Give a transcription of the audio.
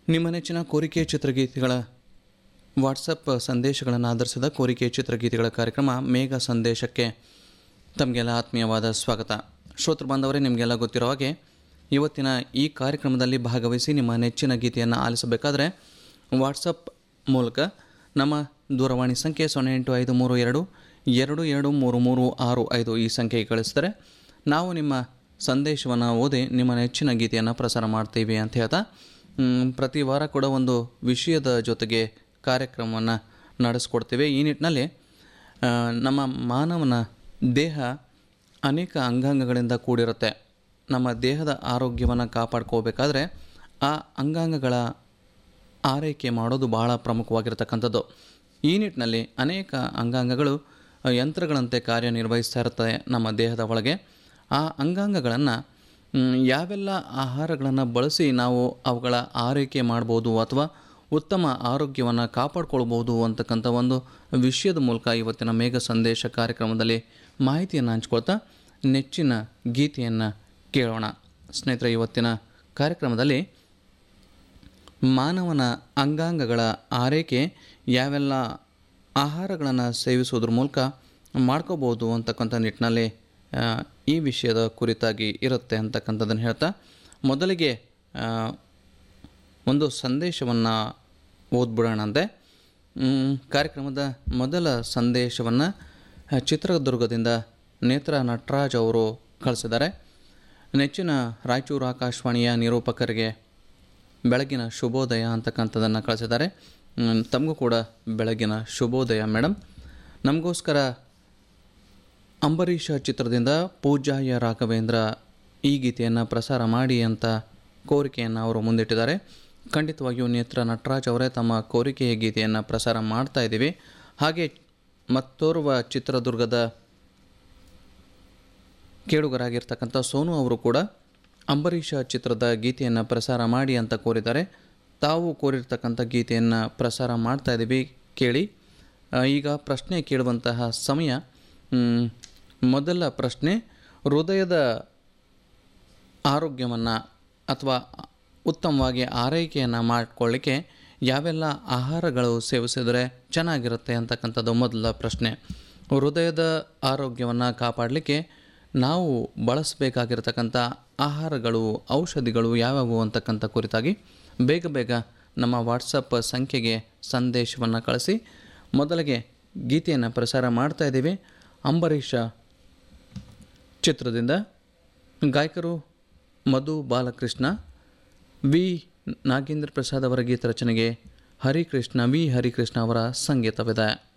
ನಿಮ್ಮ ನೆಚ್ಚಿನ ಕೋರಿಕೆ ಚಿತ್ರಗೀತೆಗಳ ವಾಟ್ಸಪ್ ಸಂದೇಶಗಳನ್ನು ಆಧರಿಸಿದ ಕೋರಿಕೆ ಚಿತ್ರಗೀತೆಗಳ ಕಾರ್ಯಕ್ರಮ ಮೇಘ ಸಂದೇಶಕ್ಕೆ ತಮಗೆಲ್ಲ ಆತ್ಮೀಯವಾದ ಸ್ವಾಗತ ಶ್ರೋತೃ ಬಾಂಧವರೇ ನಿಮಗೆಲ್ಲ ಗೊತ್ತಿರೋ ಹಾಗೆ ಇವತ್ತಿನ ಈ ಕಾರ್ಯಕ್ರಮದಲ್ಲಿ ಭಾಗವಹಿಸಿ ನಿಮ್ಮ ನೆಚ್ಚಿನ ಗೀತೆಯನ್ನು ಆಲಿಸಬೇಕಾದ್ರೆ ವಾಟ್ಸಪ್ ಮೂಲಕ ನಮ್ಮ ದೂರವಾಣಿ ಸಂಖ್ಯೆ ಸೊನ್ನೆ ಎಂಟು ಐದು ಮೂರು ಎರಡು ಎರಡು ಎರಡು ಮೂರು ಮೂರು ಆರು ಐದು ಈ ಸಂಖ್ಯೆಗೆ ಕಳಿಸಿದರೆ ನಾವು ನಿಮ್ಮ ಸಂದೇಶವನ್ನು ಓದಿ ನಿಮ್ಮ ನೆಚ್ಚಿನ ಗೀತೆಯನ್ನು ಪ್ರಸಾರ ಮಾಡ್ತೀವಿ ಅಂತ ಹೇಳ್ತಾ ಮ್, ಪ್ರತಿ ವಾರ ಕೂಡ ಒಂದು ವಿಷಯದ ಜೊತೆಗೆ ಕಾರ್ಯಕ್ರಮವನ್ನು ನಡೆಸ್ಕೊಡ್ತೀವಿ ಈ ನಿಟ್ಟಿನಲ್ಲಿ ಆ, ನಮ್ಮ ಮಾನವನ ದೇಹ ಅನೇಕ ಅಂಗಾಂಗಗಳಿಂದ ಕೂಡಿರುತ್ತೆ ನಮ್ಮ ದೇಹದ ಆರೋಗ್ಯವನ್ನು ಕಾಪಾಡ್ಕೋಬೇಕಾದ್ರೆ ಆ ಅಂಗಾಂಗಗಳ ಆರೈಕೆ ಮಾಡೋದು ಬಹಳ ಪ್ರಮುಖವಾಗಿರ್ತಕ್ಕಂಥದ್ದು ಈ ನಿಟ್ಟಿನಲ್ಲಿ ಅನೇಕ ಅಂಗಾಂಗಗಳು ಆ, ಯಂತ್ರಗಳಂತೆ ಕಾರ್ಯನಿರ್ವಹಿಸ್ತಾ ಇರ್ತವೆ ನಮ್ಮ ದೇಹದ ಒಳಗೆ ಆ ಅಂಗಾಂಗಗಳನ್ನು ಯಾವೆಲ್ಲ ಆಹಾರಗಳನ್ನು ಬಳಸಿ ನಾವು ಅವುಗಳ ಆರೈಕೆ ಮಾಡ್ಬೋದು ಅಥವಾ ಉತ್ತಮ ಆರೋಗ್ಯವನ್ನು ಕಾಪಾಡ್ಕೊಳ್ಬೋದು ಅಂತಕ್ಕಂಥ ಒಂದು ವಿಷಯದ ಮೂಲಕ ಇವತ್ತಿನ ಮೇಘ ಸಂದೇಶ ಕಾರ್ಯಕ್ರಮದಲ್ಲಿ ಮಾಹಿತಿಯನ್ನು ಹಂಚ್ಕೊಳ್ತಾ ನೆಚ್ಚಿನ ಗೀತೆಯನ್ನು ಕೇಳೋಣ ಸ್ನೇಹಿತರೆ ಇವತ್ತಿನ ಕಾರ್ಯಕ್ರಮದಲ್ಲಿ ಮಾನವನ ಅಂಗಾಂಗಗಳ ಆರೈಕೆ ಯಾವೆಲ್ಲ ಆಹಾರಗಳನ್ನು ಸೇವಿಸೋದ್ರ ಮೂಲಕ ಮಾಡ್ಕೋಬೋದು ಅಂತಕ್ಕಂಥ ನಿಟ್ಟಿನಲ್ಲಿ ಆ, ಈ ವಿಷಯದ ಕುರಿತಾಗಿ ಇರುತ್ತೆ ಅಂತಕ್ಕಂಥದ್ದನ್ನು ಹೇಳ್ತಾ ಮೊದಲಿಗೆ ಆ, ಒಂದು ಸಂದೇಶವನ್ನು ಓದ್ಬಿಡೋಣಂತೆ ಮ್, ಕಾರ್ಯಕ್ರಮದ ಮೊದಲ ಸಂದೇಶವನ್ನು ಚಿತ್ರದುರ್ಗದಿಂದ ನೇತ್ರ ನಟರಾಜ್ ಅವರು ಕಳಿಸಿದ್ದಾರೆ ನೆಚ್ಚಿನ ರಾಯಚೂರು ಆಕಾಶವಾಣಿಯ ನಿರೂಪಕರಿಗೆ ಬೆಳಗಿನ ಶುಭೋದಯ ಅಂತಕ್ಕಂಥದ್ದನ್ನು ಕಳಿಸಿದ್ದಾರೆ ಮ್, ತಮಗೂ ಕೂಡ ಬೆಳಗಿನ ಶುಭೋದಯ ಮೇಡಮ್ ನಮಗೋಸ್ಕರ ಅಂಬರೀಷ ಚಿತ್ರದಿಂದ ಪೂಜಾಯ ರಾಘವೇಂದ್ರ ಈ ಗೀತೆಯನ್ನು ಪ್ರಸಾರ ಮಾಡಿ ಅಂತ ಕೋರಿಕೆಯನ್ನು ಅವರು ಮುಂದಿಟ್ಟಿದ್ದಾರೆ ಖಂಡಿತವಾಗಿಯೂ ನೇತ್ರ ನಟರಾಜ್ ಅವರೇ ತಮ್ಮ ಕೋರಿಕೆಯ ಗೀತೆಯನ್ನು ಪ್ರಸಾರ ಮಾಡ್ತಾ ಇದ್ದೀವಿ ಹಾಗೆ ಮತ್ತೋರ್ವ ಚಿತ್ರದುರ್ಗದ ಕೇಳುಗರಾಗಿರ್ತಕ್ಕಂಥ ಸೋನು ಅವರು ಕೂಡ ಅಂಬರೀಷ ಚಿತ್ರದ ಗೀತೆಯನ್ನು ಪ್ರಸಾರ ಮಾಡಿ ಅಂತ ಕೋರಿದ್ದಾರೆ ತಾವು ಕೋರಿರ್ತಕ್ಕಂಥ ಗೀತೆಯನ್ನು ಪ್ರಸಾರ ಮಾಡ್ತಾ ಇದ್ದೀವಿ ಕೇಳಿ ಆ, ಈಗ ಪ್ರಶ್ನೆ ಕೇಳುವಂತಹ ಸಮಯ ಮ್, ಮೊದಲ ಪ್ರಶ್ನೆ ಹೃದಯದ ಆರೋಗ್ಯವನ್ನು ಅಥವಾ ಉತ್ತಮವಾಗಿ ಆರೈಕೆಯನ್ನು ಮಾಡಿಕೊಳ್ಳಿಕ್ಕೆ ಯಾವೆಲ್ಲ ಆಹಾರಗಳು ಸೇವಿಸಿದರೆ ಚೆನ್ನಾಗಿರುತ್ತೆ ಅಂತಕ್ಕಂಥದ್ದು ಮೊದಲ ಪ್ರಶ್ನೆ ಹೃದಯದ ಆರೋಗ್ಯವನ್ನು ಕಾಪಾಡಲಿಕ್ಕೆ ನಾವು ಬಳಸಬೇಕಾಗಿರ್ತಕ್ಕಂಥ ಆಹಾರಗಳು ಔಷಧಿಗಳು ಯಾವ್ಯಾವು ಅಂತಕ್ಕಂಥ ಕುರಿತಾಗಿ ಬೇಗ ಬೇಗ ನಮ್ಮ ವಾಟ್ಸಪ್ ಸಂಖ್ಯೆಗೆ ಸಂದೇಶವನ್ನು ಕಳಿಸಿ ಮೊದಲಿಗೆ ಗೀತೆಯನ್ನು ಪ್ರಸಾರ ಮಾಡ್ತಾ ಇದ್ದೀವಿ ಅಂಬರೀಷ ಚಿತ್ರದಿಂದ ಗಾಯಕರು ಮಧು ಬಾಲಕೃಷ್ಣ ವಿ ನಾಗೇಂದ್ರ ಪ್ರಸಾದ್ ಅವರ ಗೀತ ರಚನೆಗೆ ಹರಿಕೃಷ್ಣ ವಿ ಹರಿಕೃಷ್ಣ ಅವರ ಸಂಗೀತವಿದೆ